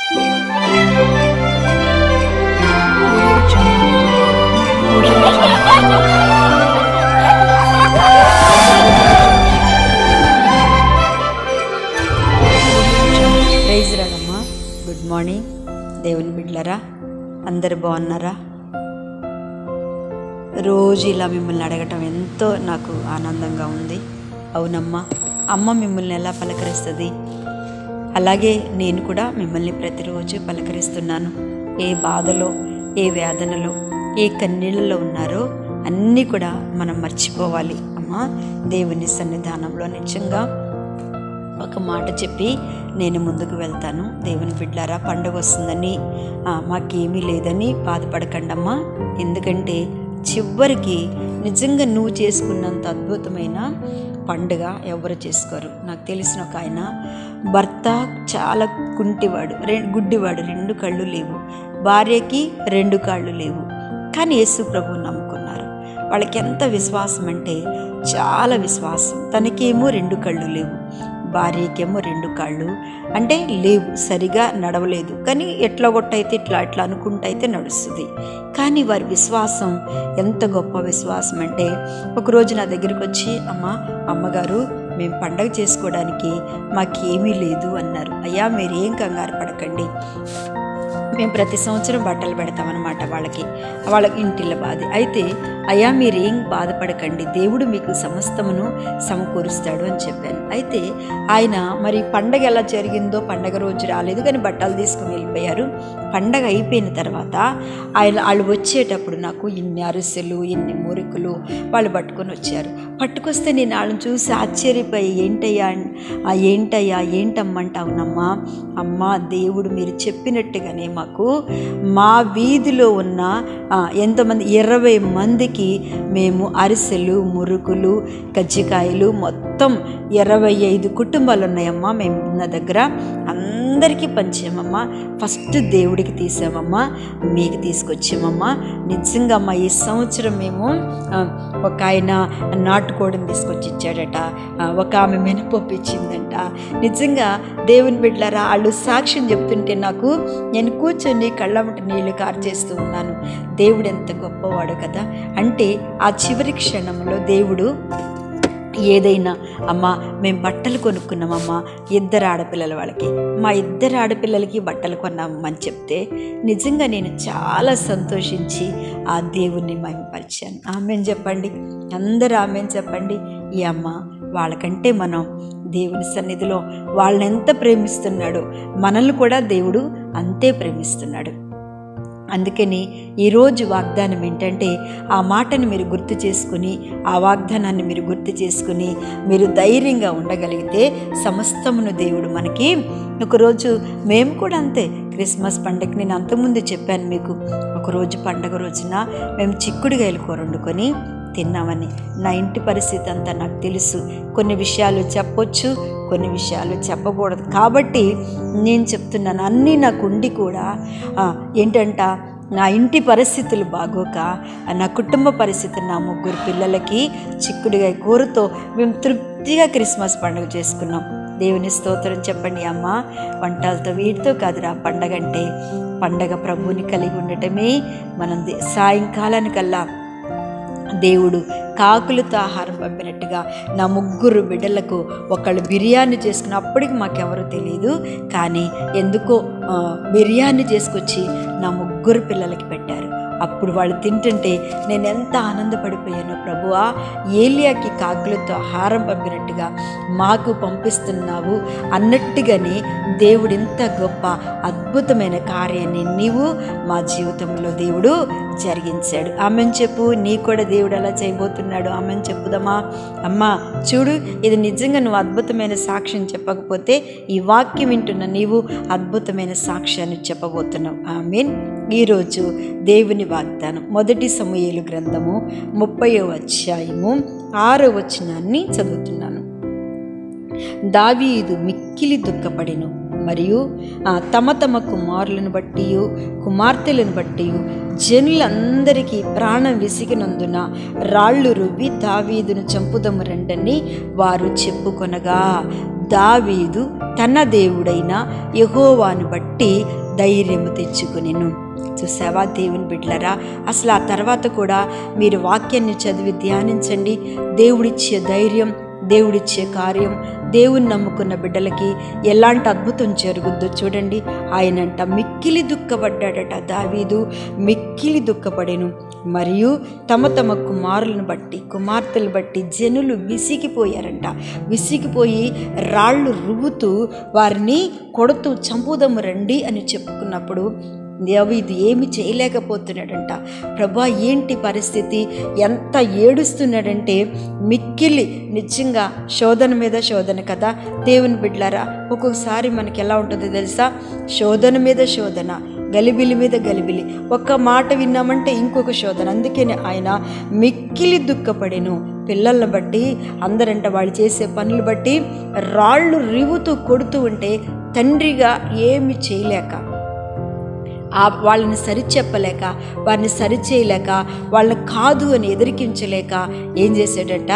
praise రాగమ్మా good morning దేవుని బిడ్డలరా అందరు బాగున్నారా రోజు ఇలా మిమ్మల్ని అడగటం ఎంతో నాకు ఆనందంగా ఉంది అవునమ్మా అమ్మ మిమ్మల్ని ఎలా పలకరిస్తుంది అలాగే నేను కూడా మిమ్మల్ని ప్రతిరోజు పలకరిస్తున్నాను ఏ బాధలో ఏ వేదనలో ఏ కన్నీళ్ళలో ఉన్నారో అన్నీ కూడా మనం మర్చిపోవాలి అమ్మా దేవుని సన్నిధానంలో నిజంగా ఒక మాట చెప్పి నేను ముందుకు వెళ్తాను దేవుని బిడ్డారా పండుగ వస్తుందని ఆ, మాకేమీ లేదని బాధపడకండమ్మా ఎందుకంటే చివరికి నిజంగా నువ్వు చేసుకున్నంత అద్భుతమైన పండుగ ఎవరు చేసుకోరు నాకు తెలిసిన ఒక ఆయన భర్త చాలా కుంటివాడు రె గుడ్డివాడు రెండు కళ్ళు లేవు భార్యకి రెండు కాళ్ళు లేవు కానీ యేసు ప్రభువు నమ్ముకున్నారు వాళ్ళకి ఎంత విశ్వాసం అంటే చాలా విశ్వాసం తనకేమో రెండు కళ్ళు లేవు భార్యకేమో రెండు కాళ్ళు అంటే లేవు సరిగా నడవలేదు కానీ ఎట్లా కొట్టయితే ఇట్లా ఇట్లా అనుకుంటూ అయితే నడుస్తుంది కానీ వారి విశ్వాసం ఎంత గొప్ప విశ్వాసం అంటే ఒకరోజు నా దగ్గరికి వచ్చి అమ్మ అమ్మగారు మేము పండగ చేసుకోవడానికి మాకేమీ లేదు అన్నారు అయ్యా మీరేం కంగారు పడకండి మేము ప్రతి సంవత్సరం బట్టలు పెడతామన్నమాట వాళ్ళకి వాళ్ళ ఇంటిల్ల బాధ అయితే అయ్యా మీరేం బాధపడకండి దేవుడు మీకు సమస్తమును సమకూరుస్తాడు అని చెప్పాను అయితే ఆయన మరి పండగ ఎలా జరిగిందో పండగ రోజు రాలేదు కానీ బట్టలు తీసుకుని వెళ్ళిపోయారు పండగ అయిపోయిన తర్వాత ఆయన వాళ్ళు వచ్చేటప్పుడు నాకు ఇన్ని అరిసెలు ఇన్ని మురుకులు వాళ్ళు పట్టుకొని వచ్చారు పట్టుకొస్తే నేను వాళ్ళని చూసి ఆశ్చర్యపోయి ఏంటయ్యా ఆ ఏంటయ్యా ఏంటమ్మంటావునమ్మా అమ్మా దేవుడు మీరు చెప్పినట్టుగానే మాకు మా వీధిలో ఉన్న ఆ, ఎంతమంది ఇరవై మందికి మేము అరిసెలు మురుకులు కజ్జికాయలు మొత్తం ఇరవై ఐదు కుటుంబాలు ఉన్నాయమ్మా మేము ఉన్న దగ్గర అందరికీ పంచామమ్మా ఫస్ట్ దేవుడికి తీసామమ్మా మీకు తీసుకొచ్చామమ్మా నిజంగా అమ్మా ఈ సంవత్సరం మేము ఆ, ఒక ఆయన నాటుకోడిని తీసుకొచ్చి ఇచ్చాడట ఆ, ఒక ఆమె మినపప్పు ఇచ్చిందంట నిజంగా దేవుని బిడ్డలారా వాళ్ళు సాక్ష్యం చెప్తుంటే నాకు నేను కూర్చొని కళ్ళమట నీళ్లు కార్చేస్తూ ఉన్నాను దేవుడు ఎంత గొప్పవాడు కదా అంటే ఆ చివరి క్షణంలో దేవుడు ఏదైనా అమ్మ మేము బట్టలు కొనుక్కున్నామమ్మా ఇద్దరు ఆడపిల్లల వాళ్ళకి మా ఇద్దరు ఆడపిల్లలకి బట్టలు కొన్నామని చెప్తే నిజంగా నేను చాలా సంతోషించి ఆ దేవుణ్ణి మహిమపరిచాను ఆమెను చెప్పండి అందరూ ఆమెను చెప్పండి ఈ అమ్మ వాళ్ళకంటే మనం దేవుని సన్నిధిలో వాళ్ళని ఎంత ప్రేమిస్తున్నాడో మనల్ని కూడా దేవుడు అంతే ప్రేమిస్తున్నాడు అందుకని ఈరోజు వాగ్దానం ఏంటంటే ఆ మాటను మీరు గుర్తు చేసుకుని ఆ వాగ్దానాన్ని మీరు గుర్తు చేసుకుని మీరు ధైర్యంగా ఉండగలిగితే సమస్తమును దేవుడు మనకి ఒకరోజు మేము కూడా అంతే క్రిస్మస్ పండగ నేను అంతకుముందు చెప్పాను మీకు ఒకరోజు పండగ రోజున మేము చిక్కుడుగాయలు కూర వండుకొని తిన్నామని నా ఇంటి పరిస్థితి అంతా నాకు తెలుసు కొన్ని విషయాలు చెప్పొచ్చు కొన్ని విషయాలు చెప్పకూడదు కాబట్టి నేను చెప్తున్నాను అన్నీ నాకు ఉండి కూడా ఆ, ఏంటంట నా ఇంటి పరిస్థితులు బాగోక నా కుటుంబ పరిస్థితి నా ముగ్గురు పిల్లలకి చిక్కుడుగా కూరతో మేము తృప్తిగా క్రిస్మస్ పండుగ చేసుకున్నాం దేవుని స్తోత్రం చెప్పండి అమ్మ వంటలతో వీటితో కాదురా పండగ అంటే పండగ ప్రభువుని కలిగి ఉండటమే మనం దే- సాయంకాలానికల్లా దేవుడు కాకులతో ఆహారం పంపినట్టుగా నా ముగ్గురు బిడ్డలకు ఒకళ్ళు బిర్యానీ చేసుకుని అప్పటికి మాకెవరో తెలియదు కానీ ఎందుకో ఆ, బిర్యానీ చేసుకొచ్చి నా ముగ్గురు పిల్లలకి పెట్టారు అప్పుడు వాళ్ళు తింటుంటే నేను ఎంత ఆనందపడిపోయానో ప్రభువా ఏలియాకి కాకులతో ఆహారం పంపినట్టుగా మాకు పంపిస్తున్నావు అన్నట్టుగానే దేవుడు ఇంత గొప్ప అద్భుతమైన కార్యాన్ని నీవు మా జీవితంలో దేవుడు జరిగించాడు ఆమెను చెప్పు నీ కూడా దేవుడు అలా చేయబోతున్నాడు ఆమెను చెప్పుదమ్మా అమ్మా చూడు ఇది నిజంగా నువ్వు అద్భుతమైన సాక్ష్యం చెప్పకపోతే ఈ వాక్యం వింటున్న నీవు అద్భుతమైన సాక్ష్యాన్ని చెప్పబోతున్నావు ఆమెన్ ఈరోజు దేవుని వాగ్దానం మొదటి సమూయేలు గ్రంథము ముప్పయో అధ్యాయము ఆరో వచనాన్ని చదువుతున్నాను దావీదు మిక్కిలి దుఃఖపడిను మరియు ఆ, తమ తమ కుమారులను బట్టి కుమార్తెలను బట్టి జనులందరికీ ప్రాణం విసిగినందున రాళ్ళు రువ్వి దావీదును చంపుదము రండని వారు చెప్పుకొనగా దావీదు తన దేవుడైన యహోవాను బట్టి ధైర్యము తెచ్చుకునేను చూసావా దేవుని బిడ్డలరా అసలు ఆ తర్వాత కూడా మీరు వాక్యాన్ని చదివి ధ్యానించండి దేవుడిచ్చే ధైర్యం దేవుడిచ్చే కార్యం దేవుని నమ్ముకున్న బిడ్డలకి ఎలాంటి అద్భుతం జరుగుద్దో చూడండి ఆయనంట మిక్కిలి దుఃఖపడ్డాడట దావీదు మిక్కిలి దుఃఖపడెను మరియు తమ తమ కుమారులను బట్టి కుమార్తెలు బట్టి జనులు విసిగిపోయారంట విసిగిపోయి రాళ్ళు రువ్వుతూ వారిని కొడుతూ చంపుదము రండి అని చెప్పుకున్నప్పుడు దావీదు ఏమి చేయలేకపోతున్నాడంట ప్రభా ఏంటి పరిస్థితి ఎంత ఏడుస్తున్నాడంటే మిక్కిలి నిజంగా శోధన మీద శోధన కదా దేవుని బిడ్లారా ఒక్కొక్కసారి మనకి ఎలా ఉంటుందో తెలుసా శోధన మీద శోధన గలిబిలి మీద గలిబిలి ఒక్క మాట విన్నామంటే ఇంకొక శోధన అందుకనే ఆయన మిక్కిలి దుఃఖపడెను పిల్లల్ని బట్టి అందరంట వాళ్ళు చేసే పనులు బట్టి రాళ్ళు రివుతూ కొడుతూ ఉంటే తండ్రిగా ఏమి చేయలేక ఆ వాళ్ళని సరిచెప్పలేక వారిని సరిచేయలేక వాళ్ళని కాదు అని ఎదిరికించలేక ఏం చేశాడట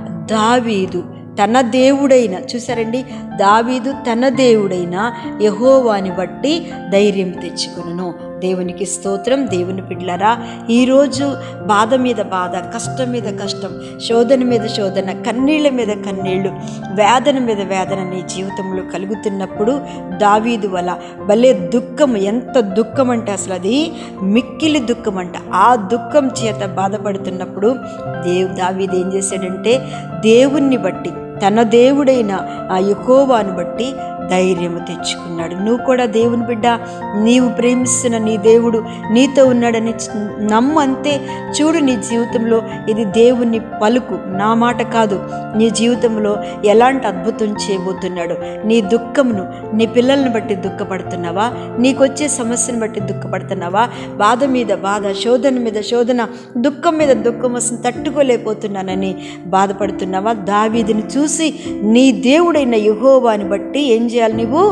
దావీదు తన దేవుడైన చూసారండి దావీదు తన దేవుడైన యహోవాని బట్టి ధైర్యం తెచ్చుకును దేవునికి స్తోత్రం దేవుని పిల్లరా ఈరోజు బాధ మీద బాధ కష్టం మీద కష్టం శోధన మీద శోధన కన్నీళ్ళ మీద కన్నీళ్ళు వేదన మీద వేదన నీ జీవితంలో కలుగుతున్నప్పుడు దావీదు వల్ల భలే దుఃఖం ఎంత దుఃఖం అంటే అసలు అది మిక్కిలి దుఃఖం అంట ఆ దుఃఖం చేత బాధపడుతున్నప్పుడు దేవు దావీదు ఏం చేశాడంటే దేవుణ్ణి బట్టి తన దేవుడైన ఆ యకోవాను బట్టి ధైర్యము తెచ్చుకున్నాడు నువ్వు కూడా దేవుని బిడ్డ నీవు ప్రేమిస్తున్న నీ దేవుడు నీతో ఉన్నాడని నమ్ము అంతే చూడు నీ జీవితంలో ఇది దేవుని పలుకు నా మాట కాదు నీ జీవితంలో ఎలాంటి అద్భుతం చేయబోతున్నాడు నీ దుఃఖమును నీ పిల్లల్ని బట్టి దుఃఖపడుతున్నావా నీకొచ్చే సమస్యను బట్టి దుఃఖపడుతున్నావా బాధ మీద బాధ శోధన మీద శోధన దుఃఖం మీద దుఃఖం వస్తుంది తట్టుకోలేకపోతున్నానని బాధపడుతున్నావా దావీదిని చూసి నీ దేవుడైన యుహోవాని బట్టి ఏం చేయాలి నువ్వు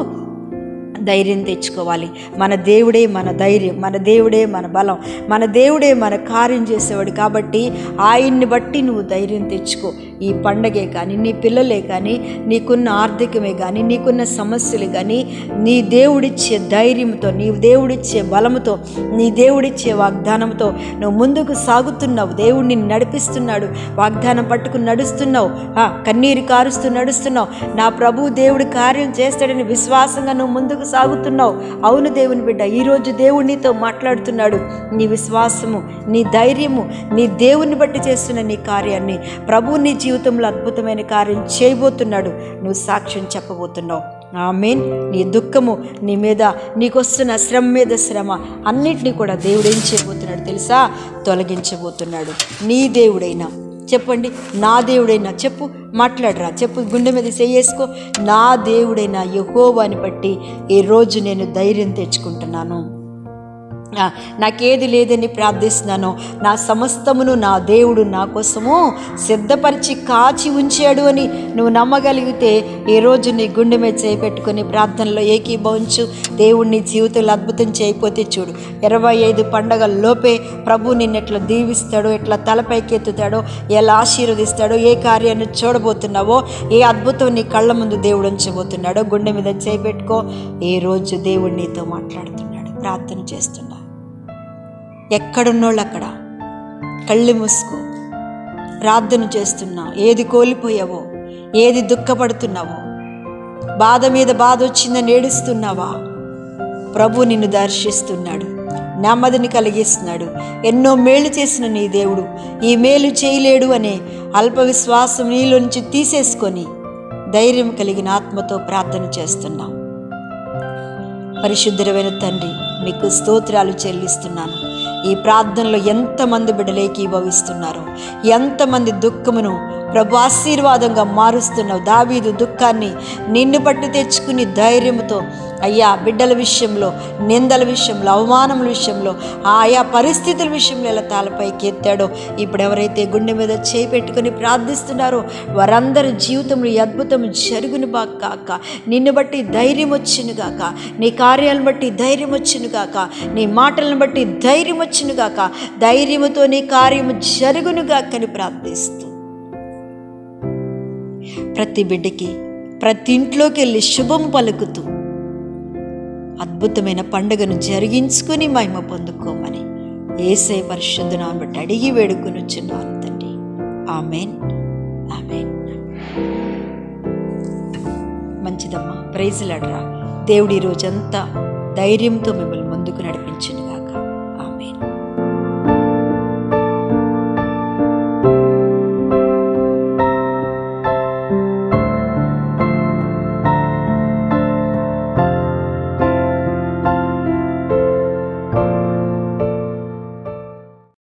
ధైర్యం తెచ్చుకోవాలి మన దేవుడే మన ధైర్యం మన దేవుడే మన బలం మన దేవుడే మన కార్యం చేసేవాడు కాబట్టి ఆయన్ని బట్టి నువ్వు ధైర్యం తెచ్చుకో ఈ పండగే కానీ నీ పిల్లలే కానీ నీకున్న ఆర్థికమే కానీ నీకున్న సమస్యలు కానీ నీ దేవుడిచ్చే ధైర్యంతో నీ దేవుడిచ్చే బలముతో నీ దేవుడిచ్చే వాగ్దానంతో నువ్వు ముందుకు సాగుతున్నావు దేవుడిని నడిపిస్తున్నాడు వాగ్దానం పట్టుకుని నడుస్తున్నావు ఆ, కన్నీరు కారుస్తూ నడుస్తున్నావు నా ప్రభు దేవుడు కార్యం చేస్తాడని విశ్వాసంగా నువ్వు ముందుకు సాగుతున్నావు అవును దేవుని బిడ్డ ఈరోజు దేవుడు నీతో మాట్లాడుతున్నాడు నీ విశ్వాసము నీ ధైర్యము నీ దేవుని బట్టి చేస్తున్న నీ కార్యాన్ని ప్రభు నీ జీవితంలో అద్భుతమైన కార్యం చేయబోతున్నాడు నువ్వు సాక్ష్యం చెప్పబోతున్నావు ఆమెన్ నీ దుఃఖము నీ మీద నీకొస్తున్న శ్రమ మీద శ్రమ అన్నిటినీ కూడా దేవుడు ఏం చేయబోతున్నాడు తెలుసా తొలగించబోతున్నాడు నీ దేవుడైనా చెప్పండి నా దేవుడైనా చెప్పు మాట్లాడరా చెప్పు గుండె మీద చేయేసుకో నా దేవుడైన యహోవాని బట్టి ఈరోజు నేను ధైర్యం తెచ్చుకుంటున్నాను ఆ, నాకేది లేదని ప్రార్థిస్తున్నాను నా సమస్తమును నా దేవుడు నా కోసము సిద్ధపరిచి కాచి ఉంచాడు అని నువ్వు నమ్మగలిగితే ఈ రోజు నీ గుండె మీద చేపెట్టుకుని ప్రార్థనలో ఏకీభవించు దేవుడిని జీవితంలో అద్భుతం చేయకపోతే చూడు ఇరవై ఐదు పండగల్లోపే ప్రభు నిన్ను ఎట్లా దీవిస్తాడో ఎట్లా తలపైకెత్తుతాడో ఎలా ఆశీర్వదిస్తాడో ఏ కార్యాన్ని చూడబోతున్నావో ఏ అద్భుతం నీ కళ్ళ ముందు దేవుడు ఉంచబోతున్నాడో గుండె మీద చేపెట్టుకో ఏ రోజు దేవుడు నీతో మాట్లాడుతున్నాడు ప్రార్థన చేస్తున్నా ఎక్కడున్నోళ్ళు అక్కడ కళ్ళు మూసుకో ప్రార్థన చేస్తున్నా ఏది కోల్పోయావో ఏది దుఃఖపడుతున్నావో బాధ మీద బాధ వచ్చిందని ఏడుస్తున్నావా ప్రభు నిన్ను దర్శిస్తున్నాడు నెమ్మదిని కలిగిస్తున్నాడు ఎన్నో మేలు చేసిన నీ దేవుడు ఈ మేలు చేయలేడు అనే అల్ప విశ్వాసం నీలో నుంచి తీసేసుకొని ధైర్యం కలిగిన ఆత్మతో ప్రార్థన చేస్తున్నాం పరిశుద్ధమైన తండ్రి మీకు స్తోత్రాలు చెల్లిస్తున్నాను ఈ ప్రార్థనలో ఎంతమంది బిడ్డలు ఏకీభవిస్తున్నారు ఎంతమంది దుఃఖమును ప్రభు ఆశీర్వాదంగా మారుస్తున్నావు దావీదు దుఃఖాన్ని నిన్ను బట్టి తెచ్చుకుని ధైర్యముతో అయ్యా బిడ్డల విషయంలో నిందల విషయంలో అవమానముల విషయంలో ఆయా పరిస్థితుల విషయంలో ఎలా తాళపైకి ఎత్తాడో ఇప్పుడు ఎవరైతే గుండె మీద చేయి పెట్టుకుని ప్రార్థిస్తున్నారో వారందరి జీవితంలో ఈ అద్భుతం జరుగును కాక నిన్ను బట్టి ధైర్యం వచ్చును గాక నీ కార్యాలను బట్టి ధైర్యం వచ్చును గాక నీ మాటలను బట్టి ధైర్యం వచ్చును గాక ధైర్యముతో నీ కార్యము జరుగును గాక అని ప్రార్థిస్తూ ప్రతి బిడ్డకి ప్రతి ఇంట్లోకి వెళ్ళి శుభం పలుకుతూ అద్భుతమైన పండుగను జరిగించుకుని మహిమ పొందుకోమని ఏసే పరిశుద్ధనాన్ని బట్టి అడిగి వేడుకొనుచున్నాను తండ్రి ఆమెన్ ఆమెన్ మంచిదమ్మా ప్రైజ్లాడరా దేవుడి రోజంతా ధైర్యంతో మిమ్మల్ని ముందుకు నడిపించిన